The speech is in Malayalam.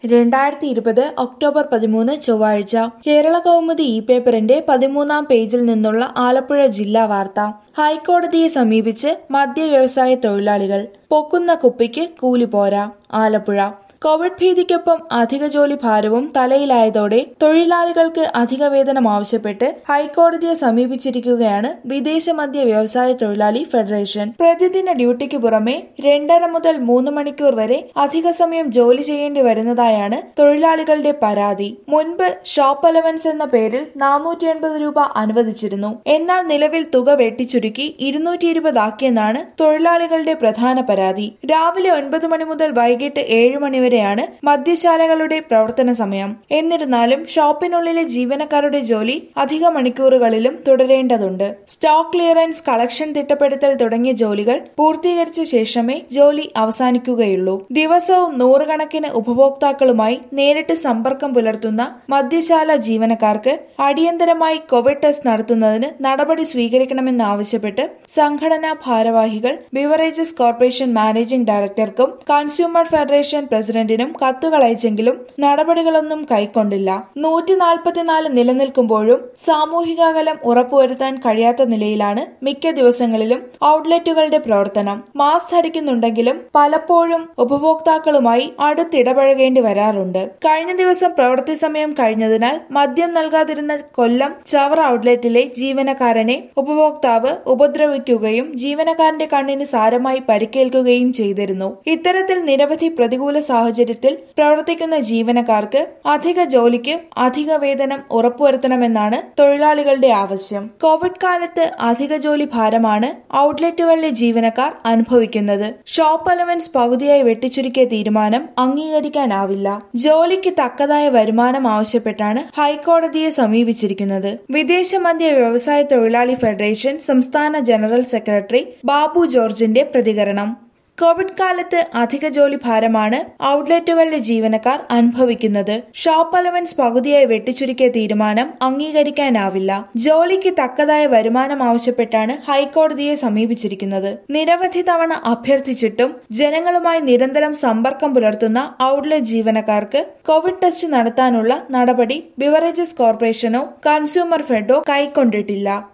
രണ്ടായിരത്തി ഇരുപത് ഒക്ടോബർ പതിമൂന്ന് ചൊവ്വാഴ്ച കേരള കൗമുദി ഇ പേപ്പറിന്റെ പതിമൂന്നാം പേജിൽ നിന്നുള്ള ആലപ്പുഴ ജില്ലാ വാർത്ത ഹൈക്കോടതിയെ സമീപിച്ച് മദ്യ വ്യവസായ തൊഴിലാളികൾ പൊക്കുന്ന കുപ്പിക്ക് കൂലി പോരാ ആലപ്പുഴ കോവിഡ് ഭീതിക്കൊപ്പം അധിക ജോലി ഭാരവും തലയിലായതോടെ തൊഴിലാളികൾക്ക് അധിക വേതനം ആവശ്യപ്പെട്ട് ഹൈക്കോടതിയെ സമീപിച്ചിരിക്കുകയാണ് വിദേശ മദ്യ വ്യവസായ തൊഴിലാളി ഫെഡറേഷൻ പ്രതിദിന ഡ്യൂട്ടിക്ക് പുറമെ രണ്ടര മുതൽ മൂന്ന് മണിക്കൂർ വരെ അധിക സമയം ജോലി ചെയ്യേണ്ടി വരുന്നതായാണ് തൊഴിലാളികളുടെ പരാതി മുൻപ് ഷോപ്പ് അലവൻസ് എന്ന പേരിൽ നാനൂറ്റി എൺപത് രൂപ അനുവദിച്ചിരുന്നു എന്നാൽ നിലവിൽ തുക വെട്ടിച്ചുരുക്കി ഇരുന്നൂറ്റി ഇരുപതാക്കിയെന്നാണ് തൊഴിലാളികളുടെ പ്രധാന പരാതി രാവിലെ ഒൻപത് മണി മുതൽ വൈകിട്ട് ഏഴ് മണി വരെയാണ് മദ്യശാലകളുടെ പ്രവർത്തന സമയം എന്നിരുന്നാലും ഷോപ്പിനുള്ളിലെ ജീവനക്കാരുടെ ജോലി അധിക മണിക്കൂറുകളിലും തുടരേണ്ടതുണ്ട് സ്റ്റോക്ക് ക്ലിയറൻസ് കളക്ഷൻ തിട്ടപ്പെടുത്തൽ തുടങ്ങിയ ജോലികൾ പൂർത്തീകരിച്ച ശേഷമേ ജോലി അവസാനിക്കുകയുള്ളൂ ദിവസവും നൂറുകണക്കിന് ഉപഭോക്താക്കളുമായി നേരിട്ട് സമ്പർക്കം പുലർത്തുന്ന മദ്യശാല ജീവനക്കാർക്ക് അടിയന്തരമായി കോവിഡ് ടെസ്റ്റ് നടത്തുന്നതിന് നടപടി സ്വീകരിക്കണമെന്നാവശ്യപ്പെട്ട് സംഘടനാ ഭാരവാഹികൾ ബിവറേജസ് കോർപ്പറേഷൻ മാനേജിംഗ് ഡയറക്ടർക്കും കൺസ്യൂമർ ഫെഡറേഷൻ പ്രസിഡന്റിനും കത്തുകൾ അയച്ചെങ്കിലും നടപടികളൊന്നും കൈക്കൊണ്ടില്ല നൂറ്റി നാൽപ്പത്തിനാല് നിലനിൽക്കുമ്പോഴും സാമൂഹിക അകലം ഉറപ്പുവരുത്താൻ കഴിയാത്ത നിലയിലാണ് മിക്ക ദിവസങ്ങളിലും ഔട്ട്ലെറ്റുകളുടെ പ്രവർത്തനം മാസ്ക് ധരിക്കുന്നുണ്ടെങ്കിലും പലപ്പോഴും ഉപഭോക്താക്കളുമായി അടുത്തിടപഴകേണ്ടി വരാറുണ്ട് കഴിഞ്ഞ ദിവസം പ്രവൃത്തി സമയം കഴിഞ്ഞതിനാൽ മദ്യം നൽകാതിരുന്ന കൊല്ലം ചവറ ഔട്ട്ലെറ്റിലെ ജീവനക്കാരനെ ഉപഭോക്താവ് ഉപദ്രവിക്കുകയും ജീവനക്കാരന്റെ കണ്ണിന് സാരമായി പരിക്കേൽക്കുകയും ചെയ്തിരുന്നു ഇത്തരത്തിൽ നിരവധി പ്രതികൂല സാഹചര്യത്തിൽ പ്രവർത്തിക്കുന്ന ജീവനക്കാർക്ക് അധിക ജോലിക്ക് അധിക വേതനം ഉറപ്പുവരുത്തണമെന്നാണ് തൊഴിലാളികളുടെ ആവശ്യം കോവിഡ് കാലത്ത് അധിക ജോലി ഭാരമാണ് ഔട്ട്ലെറ്റുകളിലെ ജീവനക്കാർ അനുഭവിക്കുന്നത് ഷോപ്പ് അലവൻസ് പകുതിയായി വെട്ടിച്ചുരുക്കിയ തീരുമാനം അംഗീകരിക്കാനാവില്ല ജോലിക്ക് തക്കതായ വരുമാനം ആവശ്യപ്പെട്ടാണ് ഹൈക്കോടതിയെ സമീപിച്ചിരിക്കുന്നത് വിദേശ മദ്യ വ്യവസായ തൊഴിലാളി ഫെഡറേഷൻ സംസ്ഥാന ജനറൽ സെക്രട്ടറി ബാബു ജോർജിന്റെ പ്രതികരണം കോവിഡ് കാലത്ത് അധിക ജോലി ഭാരമാണ് ഔട്ട്ലെറ്റുകളിലെ ജീവനക്കാർ അനുഭവിക്കുന്നത് ഷോപ്പ് അലവൻസ് പകുതിയായി വെട്ടിച്ചുരുക്കിയ തീരുമാനം അംഗീകരിക്കാനാവില്ല ജോലിക്ക് തക്കതായ വരുമാനം ആവശ്യപ്പെട്ടാണ് ഹൈക്കോടതിയെ സമീപിച്ചിരിക്കുന്നത് നിരവധി തവണ അഭ്യർത്ഥിച്ചിട്ടും ജനങ്ങളുമായി നിരന്തരം സമ്പർക്കം പുലർത്തുന്ന ഔട്ട്ലെറ്റ് ജീവനക്കാർക്ക് കോവിഡ് ടെസ്റ്റ് നടത്താനുള്ള നടപടി ബിവറേജസ് കോർപ്പറേഷനോ കൺസ്യൂമർ ഫെഡോ കൈക്കൊണ്ടിട്ടില്ല